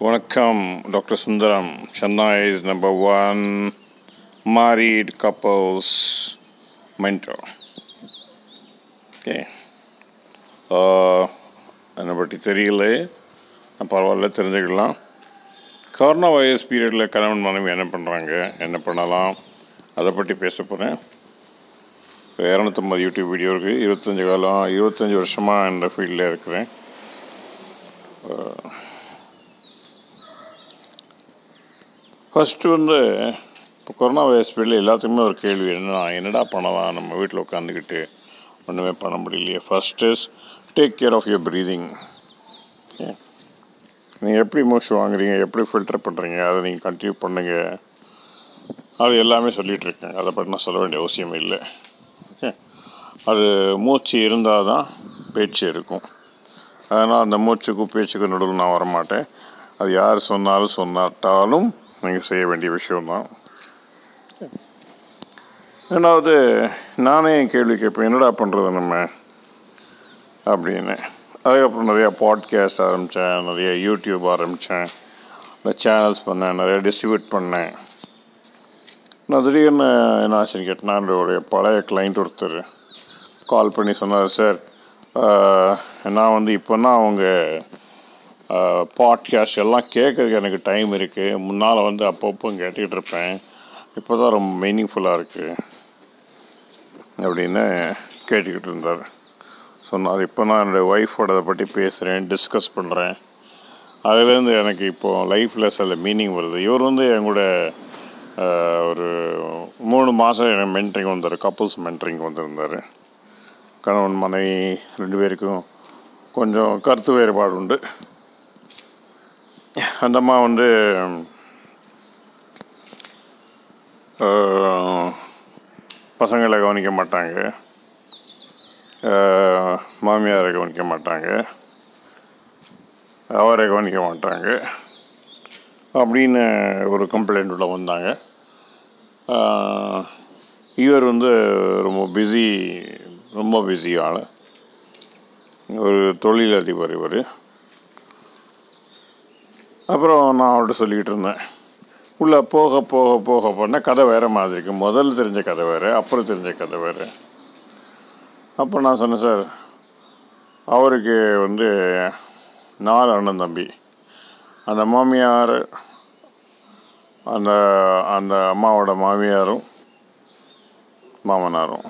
வணக்கம் doctor Sundaram Chennai is number one married couples mentor okay என்னை பற்றி தெரியல பரவாயில்ல தெரிஞ்சுக்கலாம் கொரோனா வைரஸ் பீரியடில் கணவன் மனைவி என்ன பண்ணுறாங்க என்ன பண்ணலாம் அதை பற்றி பேச போகிறேன் இரநூத்தம்பது யூடியூப் வீடியோ இருக்குது இருபத்தஞ்சி காலம் இருபத்தஞ்சி வருஷமாக இந்த ஃபீல்டில் இருக்கிறேன் ஃபஸ்ட்டு வந்து இப்போ கொரோனா வைரஸ் பீரியடில் எல்லாத்துக்குமே ஒரு கேள்வி என்னன்னா என்னடா பண்ணலாம் நம்ம வீட்டில் உட்காந்துக்கிட்டு ஒன்றுமே பண்ண முடியலையே first is take care of your breathing okay நீங்கள் எப்படி மூச்சு வாங்குறீங்க எப்படி ஃபில்டர் பண்ணுறீங்க அதை நீங்கள் கண்டினியூ பண்ணுங்க அது எல்லாமே சொல்லிகிட்டு இருக்கேன் அதை பற்றி நான் சொல்ல வேண்டிய அவசியம் இல்லை ஓகே அது மூச்சு இருந்தால் தான் பேச்சு இருக்கும் அதனால் அந்த மூச்சுக்கும் பேச்சுக்கும் நடுவில் நான் வரமாட்டேன் அது யார் சொன்னாலும் சொன்னாட்டாலும் நீங்கள் செய்ய வேண்டிய விஷயம்தான் ரெண்டாவது நானே என் கேள்வி கேட்பேன் என்னடா பண்ணுறது நம்ம அப்படின்னு அதுக்கப்புறம் நிறையா பாட்காஸ்ட் ஆரம்பித்தேன் நிறைய யூடியூப் ஆரம்பித்தேன் இந்த சேனல்ஸ் பண்ணேன் நிறைய டிஸ்ட்ரிபியூட் பண்ணேன் நான் திடீர்னு என்ன ஆச்சுன்னு கேட்டேன்னா என்னுடைய பழைய கிளைண்ட் ஒருத்தர் கால் பண்ணி சொன்னார் சார் நான் வந்து இப்போனா அவங்க பாட்காஸ்ட் எல்லாம் கேட்குறதுக்கு எனக்கு டைம் இருக்குது முன்னால் வந்து அப்பப்போ கேட்டுக்கிட்டு இருப்பேன் இப்போ தான் ரொம்ப மீனிங்ஃபுல்லாக இருக்குது அப்படின்னு கேட்டுக்கிட்டு இருந்தார் சொன்னார் இப்போ நான் என்னுடைய ஒய்ஃபோட அதை பற்றி பேசுகிறேன் டிஸ்கஸ் பண்ணுறேன் அதுலேருந்து எனக்கு இப்போது லைஃப்பில் சில மீனிங் வருது இவர் வந்து என் கூட ஒரு மூணு மாதம் எனக்கு மென்ட்ரிங் வந்தார் கப்புள்ஸ் மென்ட்ரிங் வந்திருந்தார் கணவன் மனைவி ரெண்டு பேருக்கும் கொஞ்சம் கருத்து வேறுபாடு உண்டு அந்த அம்மா வந்து பசங்களை கவனிக்க மாட்டாங்க மாமியாரை கவனிக்க மாட்டாங்க அவரை கவனிக்க மாட்டாங்க அப்படின்னு ஒரு கம்ப்ளைண்ட் உள்ள வந்தாங்க இவர் வந்து ரொம்ப பிஸி ரொம்ப பிஸி ஆள் ஒரு தொழிலதிபர் இவர் அப்புறம் நான் அவர்கிட்ட சொல்லிக்கிட்டு இருந்தேன் உள்ளே போக போக போக போனால் கதை வேறு மாதிரி இருக்கு முதல்ல தெரிஞ்ச கதை வேறு அப்புறம் தெரிஞ்ச கதை வேறு அப்போ நான் சொன்னேன் சார் அவருக்கு வந்து நாலு அண்ணன் தம்பி அந்த மாமியார் அந்த அந்த அம்மாவோட மாமியாரும் மாமனாரும்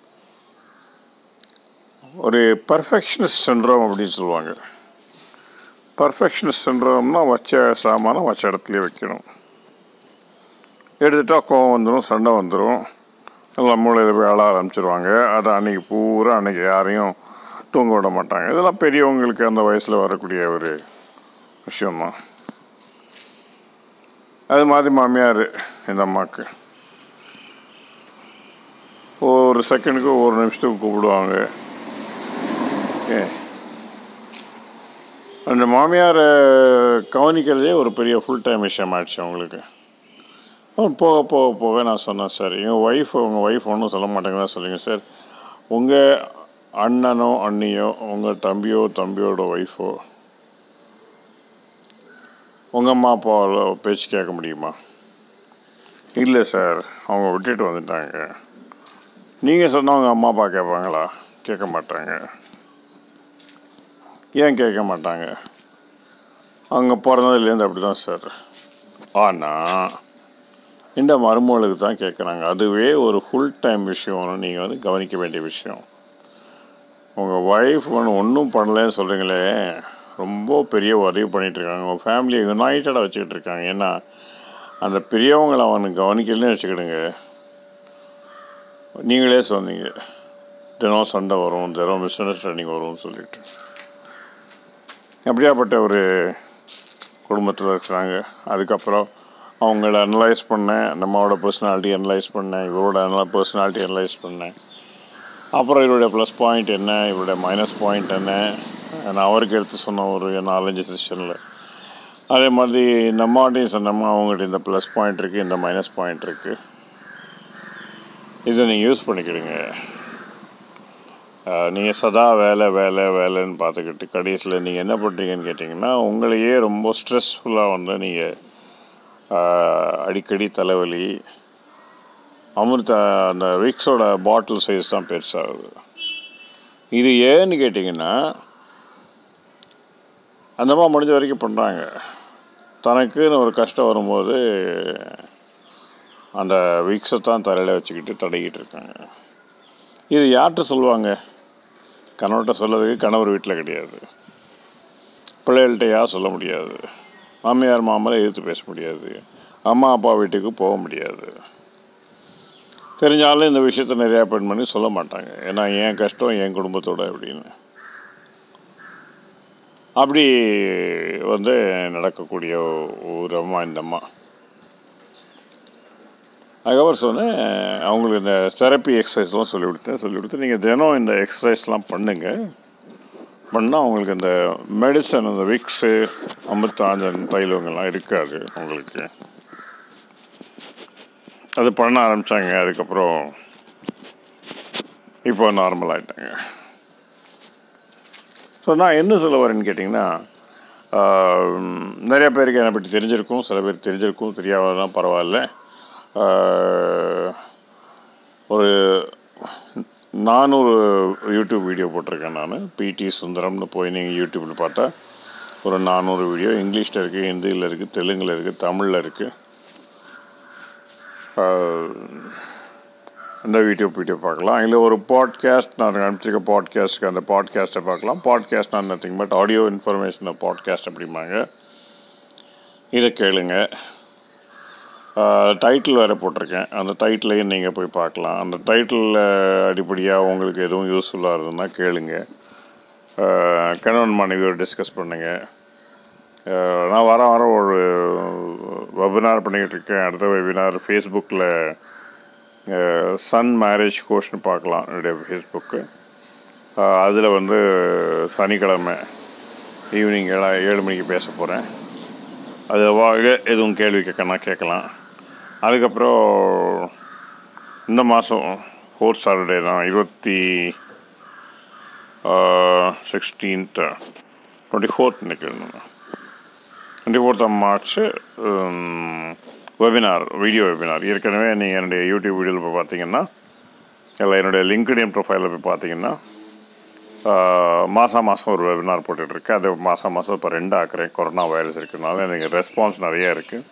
ஒரு பர்ஃபெக்ஷனிஸ்ட் சென்ட்ரோம் அப்படின்னு சொல்லுவாங்க பர்ஃபெக்ஷனிஸ்ட் சென்ட்ரோம்னா வச்ச சாமானம் வச்ச இடத்துலையே வைக்கணும் எடுத்துட்டா கோவம் வந்துடும் சண்டை வந்துடும் எல்லாம் மூளையில் போய் அழ ஆரம்பிச்சிருவாங்க அதை அன்றைக்கி பூரா அன்றைக்கி யாரையும் தூங்க விட மாட்டாங்க இதெல்லாம் பெரியவங்களுக்கு அந்த வயசில் வரக்கூடிய ஒரு விஷயம்தான் அது மாதிரி மாமியார் இந்த அம்மாவுக்கு ஒரு செகண்டுக்கு ஒரு நிமிஷத்துக்கு கூப்பிடுவாங்க ஓகே அந்த மாமியாரை கவனிக்கிறதே ஒரு பெரிய ஃபுல் டைம் விஷயம் ஆயிடுச்சு அவங்களுக்கு போக போக போக நான் சொன்னேன் சார் எங்கள் ஒய்ஃப் உங்கள் ஒய்ஃப் ஒன்றும் சொல்ல மாட்டேங்கன்னு சொல்லுங்க சார் உங்கள் அண்ணனோ அண்ணியோ உங்கள் தம்பியோ தம்பியோட ஒய்ஃபோ உங்கள் அம்மா அப்பாவோட பேச்சு கேட்க முடியுமா இல்லை சார் அவங்க விட்டுட்டு வந்துட்டாங்க நீங்கள் சொன்னால் அவங்க அம்மா அப்பா கேட்பாங்களா கேட்க மாட்டாங்க ஏன் கேட்க மாட்டாங்க அங்கே பிறந்ததுலேருந்து அப்படி தான் சார் ஆனால் இந்த மருமகளுக்கு தான் கேட்குறாங்க அதுவே ஒரு ஃபுல் டைம் விஷயம்னு நீங்கள் வந்து கவனிக்க வேண்டிய விஷயம் உங்கள் ஒய்ஃப் ஒன்று ஒன்றும் பண்ணலன்னு சொல்கிறீங்களே ரொம்ப பெரிய உதவி பண்ணிகிட்ருக்காங்க உங்கள் ஃபேமிலியை யுனைட்டடாக வச்சுக்கிட்டு இருக்காங்க ஏன்னா அந்த பெரியவங்களை அவனுக்கு கவனிக்கலன்னு வச்சுக்கிடுங்க நீங்களே சொன்னீங்க தினம் சண்டை வரும் தினம் மிஸ் அண்டர்ஸ்டாண்டிங் வரும்னு சொல்லிட்டு அப்படியாப்பட்ட ஒரு குடும்பத்தில் இருக்கிறாங்க அதுக்கப்புறம் அவங்கள அனலைஸ் பண்ணேன் நம்மளோட பர்சனாலிட்டி அனலைஸ் பண்ணேன் இவரோட அனல பர்சனாலிட்டி அனலைஸ் பண்ணேன் அப்புறம் இவருடைய ப்ளஸ் பாயிண்ட் என்ன இவருடைய மைனஸ் பாயிண்ட் என்ன நான் அவருக்கு எடுத்து சொன்ன ஒரு நாலஞ்சு செஷனில் அதே மாதிரி நம்மகிட்டையும் சொன்னோம்னா அவங்ககிட்ட இந்த ப்ளஸ் பாயிண்ட் இருக்குது இந்த மைனஸ் பாயிண்ட் இருக்குது இதை நீங்கள் யூஸ் பண்ணிக்கிடுங்க நீங்கள் சதா வேலை வேலை வேலைன்னு பார்த்துக்கிட்டு கடைசியில் நீங்கள் என்ன பண்ணுறீங்கன்னு கேட்டிங்கன்னா உங்களையே ரொம்ப ஸ்ட்ரெஸ்ஃபுல்லாக வந்து நீங்கள் அடிக்கடி தலைவலி அமிர்தா அந்த விக்ஸோட பாட்டில் சைஸ் தான் பெருசாகுது இது ஏன்னு கேட்டிங்கன்னா அந்தம்மா முடிஞ்ச வரைக்கும் பண்ணுறாங்க தனக்குன்னு ஒரு கஷ்டம் வரும்போது அந்த விக்ஸை தான் தலையில் வச்சுக்கிட்டு தடவிக்கிட்டு இருக்காங்க இது யார்கிட்ட சொல்லுவாங்க கணவர்கிட்ட சொல்லதுக்கு கணவர் வீட்டில் கிடையாது பிள்ளைகள்கிட்ட யார் சொல்ல முடியாது மாமியார் மாமலை எதிர்த்து பேச முடியாது அம்மா அப்பா வீட்டுக்கு போக முடியாது தெரிஞ்சாலும் இந்த விஷயத்த நிறையா பெண் பண்ணி சொல்ல மாட்டாங்க ஏன்னா என் கஷ்டம் என் குடும்பத்தோட அப்படின்னு அப்படி வந்து நடக்கக்கூடிய ஒரு அம்மா இந்த அம்மா அதுக்கப்புறம் சொன்னேன் அவங்களுக்கு இந்த தெரப்பி எக்ஸசைஸ்லாம் சொல்லி கொடுத்தேன் சொல்லி கொடுத்து நீங்கள் தினம் இந்த எக்ஸசைஸ்லாம் பண்ணுங்கள் பண்ணால் அவங்களுக்கு இந்த மெடிசன் அந்த விக்ஸு அமிர்தாஞ்சன் தைலங்கள்லாம் இருக்காது உங்களுக்கு அது பண்ண ஆரம்பித்தாங்க அதுக்கப்புறம் இப்போ நார்மல் ஆகிட்டாங்க ஸோ நான் என்ன சொல்ல வரேன்னு கேட்டிங்கன்னா நிறைய பேருக்கு என்னை பற்றி தெரிஞ்சிருக்கும் சில பேர் தெரிஞ்சிருக்கும் தெரியாததான் பரவாயில்ல ஒரு நானூறு யூடியூப் வீடியோ போட்டிருக்கேன் நான் பிடி சுந்தரம்னு போய் நீங்கள் யூடியூப்பில் பார்த்தா ஒரு நானூறு வீடியோ இங்கிலீஷில் இருக்குது ஹிந்தியில் இருக்குது தெலுங்கில் இருக்குது தமிழில் இருக்குது அந்த யூடியூப் வீடியோ பார்க்கலாம் இல்லை ஒரு பாட்காஸ்ட் நான் அனுப்பிச்சிருக்க பாட்காஸ்ட்டுக்கு அந்த பாட்காஸ்ட்டை பார்க்கலாம் பாட்காஸ்ட் நான் nothing but audio information podcast அப்படிம்பாங்க இதை கேளுங்க டைட்டில் வேறு போட்டிருக்கேன் அந்த டைட்டிலையும் நீங்கள் போய் பார்க்கலாம் அந்த டைட்டிலில் அடிப்படையாக உங்களுக்கு எதுவும் யூஸ்ஃபுல்லாக இருந்ததுன்னா கேளுங்க கணவன் மனைவியோடு டிஸ்கஸ் பண்ணுங்கள் நான் வர வர ஒரு வெபினார் பண்ணிக்கிட்டு இருக்கேன் அடுத்த வெபினார் ஃபேஸ்புக்கில் சன் மேரேஜ் கோர்ஸ்னு பார்க்கலாம் என்னுடைய ஃபேஸ்புக்கு அதில் வந்து சனிக்கிழமை ஈவினிங் ஏழா ஏழு மணிக்கு பேச போகிறேன் அது வாங்க எதுவும் கேள்வி கேட்கனா கேட்கலாம் அதுக்கப்புறம் இந்த மாதம் ஃபோர்த் சாட்டர்டே தான் இருபத்தி சிக்ஸ்டீன்த் டுவெண்ட்டி ஃபோர்த் நினைக்கிறேன் twenty fourth of March webinar video webinar ஏற்கனவே நீங்கள் என்னுடைய யூடியூப் வீடியோவில் போய் பார்த்தீங்கன்னா இல்லை என்னுடைய லிங்க்டின் ப்ரொஃபைலில் போய் பார்த்தீங்கன்னா மாதம் மாதம் ஒரு வெபினார் போட்டுட்ருக்கேன் அது மாதம் மாதம் இப்போ ரெண்டு ஆக்குறேன் கொரோனா வைரஸ் இருக்கிறதுனால எனக்கு ரெஸ்பான்ஸ் நிறைய இருக்குது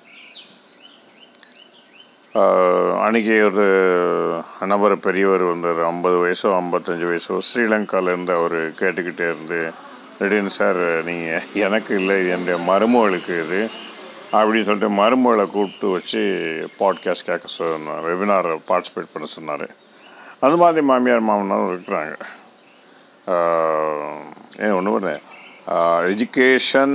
அன்றைக்கி ஒரு நபர் பெரியவர் வந்து ஒரு ஐம்பது வயசோ ஐம்பத்தஞ்சு வயசோ ஸ்ரீலங்காவிலேருந்து அவர் கேட்டுக்கிட்டே இருந்து திடீர்னு சார் நீங்கள் எனக்கு இல்லை இது என்னுடைய மருமகளுக்கு இது அப்படின்னு சொல்லிட்டு மருமகளை கூப்பிட்டு வச்சு பாட்காஸ்ட் கேட்க சொன்னார் வெபினார் பார்ட்டிசிபேட் பண்ண சொன்னார் அந்த மாதிரி மாமியார் மாமனாரும் இருக்கிறாங்க ஏன் ஒன்று பண்ண எஜுகேஷன்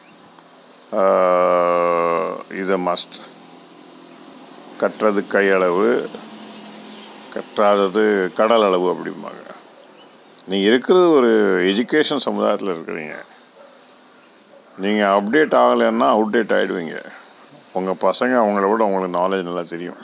இது மஸ்ட் கற்றது கையளவு கற்றாதது கடல் அளவு அப்படிம்பாங்க நீங்கள் இருக்கிறது ஒரு எஜுகேஷன் சமுதாயத்தில் இருக்கிறீங்க நீங்கள் அப்டேட் ஆகலைன்னா அவுடேட் ஆகிடுவீங்க உங்கள் பசங்க அவங்கள விட உங்களுக்கு நாலேஜ் நல்லா தெரியும்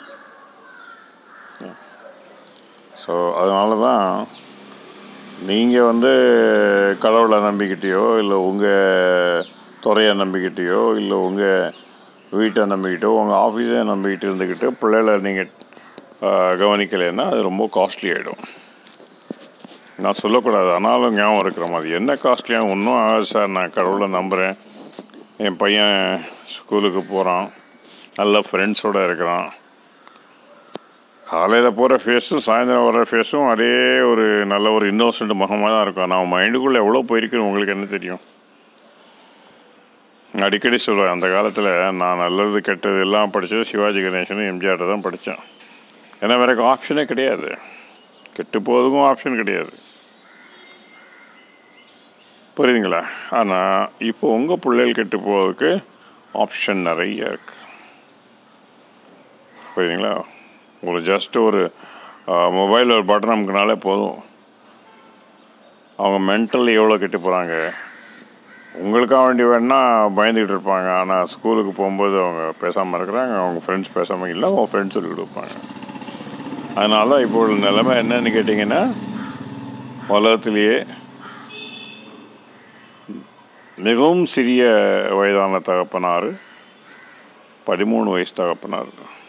ஸோ அதனால தான் நீங்கள் வந்து கடவுளை நம்பிக்கிட்டேயோ இல்லை உங்கள் துறையை நம்பிக்கிட்டேயோ இல்லை உங்கள் வீட்டை நம்பிக்கிட்டோ உங்கள் ஆஃபீஸை நம்பிக்கிட்டு இருந்துக்கிட்டு பிள்ளைகளை நீங்கள் கவனிக்கலைன்னா அது ரொம்ப காஸ்ட்லி ஆகிடும் நான் சொல்லக்கூடாது ஆனாலும் ஞாபகம் இருக்கிற மாதிரி என்ன காஸ்ட்லியாக ஒன்றும் ஆகாது சார் நான் கடவுளை நம்புகிறேன் என் பையன் ஸ்கூலுக்கு போகிறான் நல்ல ஃப்ரெண்ட்ஸோடு இருக்கிறான் காலையில் போகிற ஃபேஸும் சாயந்தரம் வர ஃபேஸும் அதே ஒரு நல்ல ஒரு இன்னோசன்ட் முகமாக தான் இருக்கும் நான் மைண்டுக்குள்ளே எவ்வளோ போயிருக்குன்னு உங்களுக்கு என்ன தெரியும் அடிக்கடி சொல்லுவேன் அந்த காலத்தில் நான் நல்லது கெட்டது எல்லாம் படித்தது சிவாஜி கணேசனும் எம்ஜிஆர் தான் படித்தேன் ஏன்னா வேற ஆப்ஷனே கிடையாது கெட்டு போகிறதுக்கும் ஆப்ஷன் கிடையாது புரியுதுங்களா ஆனால் இப்போ உங்கள் பிள்ளைகள் கெட்டு போகிறதுக்கு ஆப்ஷன் நிறைய இருக்கு புரியுதுங்களா உங்களுக்கு ஜஸ்ட் ஒரு மொபைல் ஒரு பட்டன் நமக்குனாலே போதும் அவங்க மென்டலி எவ்வளோ கெட்டு போகிறாங்க உங்களுக்காக வேண்டி வேணால் பயந்துக்கிட்டு இருப்பாங்க ஆனால் ஸ்கூலுக்கு போகும்போது அவங்க பேசாமல் இருக்கிறாங்க அவங்க ஃப்ரெண்ட்ஸ் பேசாமல் இல்லை அவங்க ஃப்ரெண்ட்ஸ் சொல்லி கொடுப்பாங்க அதனால இப்போ உள்ள நிலைமை என்னன்னு கேட்டிங்கன்னா உலகத்திலேயே மிகவும் சிறிய வயதான தகப்பனார் பதிமூணு வயசு தகப்பனார்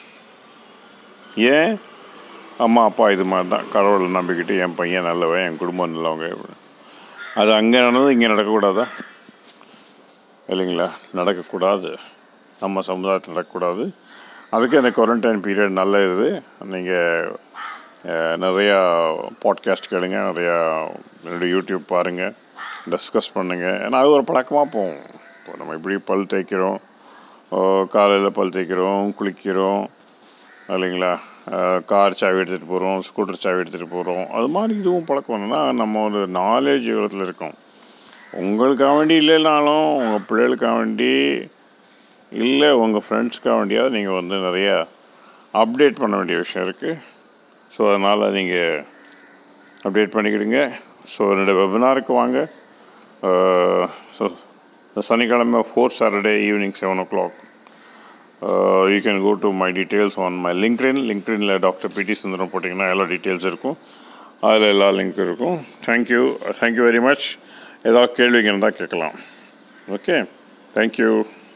ஏன் அம்மா அப்பா இது மாதிரி தான் கடவுளை நம்பிக்கிட்டு என் பையன் நல்லவன் என் குடும்பம் நல்லவங்க அது அங்கே நடந்தது இங்கே நடக்கக்கூடாதா இல்லைங்களா நடக்கக்கூடாது நம்ம சமுதாயத்தில் நடக்கக்கூடாது அதுக்கு இந்த குவாரண்டைன் பீரியட் நல்ல இது நீங்கள் நிறையா பாட்காஸ்ட் கேளுங்க நிறையா என்னுடைய யூடியூப் பாருங்கள் டிஸ்கஸ் பண்ணுங்கள் ஏன்னா அது ஒரு பழக்கமாக போகும் இப்போ நம்ம இப்படி பல் தேய்க்கிறோம் காலையில் பல் தேய்க்கிறோம் குளிக்கிறோம் இல்லைங்களா கார் சாவி எடுத்துகிட்டு போகிறோம் ஸ்கூட்டர் சாவி எடுத்துகிட்டு போகிறோம் அது மாதிரி இதுவும் பழக்கம் என்னன்னா நம்ம ஒரு நாலேஜ் விதத்தில் இருக்கோம் உங்களுக்காக வேண்டி இல்லைனாலும் உங்கள் பிள்ளைகளுக்காக வேண்டி இல்லை உங்கள் ஃப்ரெண்ட்ஸ்க்காக வேண்டியாவது நீங்கள் வந்து நிறையா அப்டேட் பண்ண வேண்டிய விஷயம் இருக்குது ஸோ அதனால் நீங்கள் அப்டேட் பண்ணிக்கிடுங்க ஸோ என்னோடய வெபினாருக்கு வாங்க ஸோ சனிக்கிழமை fourth Saturday evening seven o'clock you can go to my details on my LinkedIn லிங்க்டின்ல டாக்டர் பிடி சுந்தரம் போட்டிங்கன்னா எல்லா டீட்டெயில்ஸ் இருக்கும் அதில் எல்லா லிங்க் இருக்கும் தேங்க்யூ தேங்க்யூ வெரி மச் ஏதாவது கேள்விங்க இருந்தால் கேட்கலாம் ஓகே தேங்க்யூ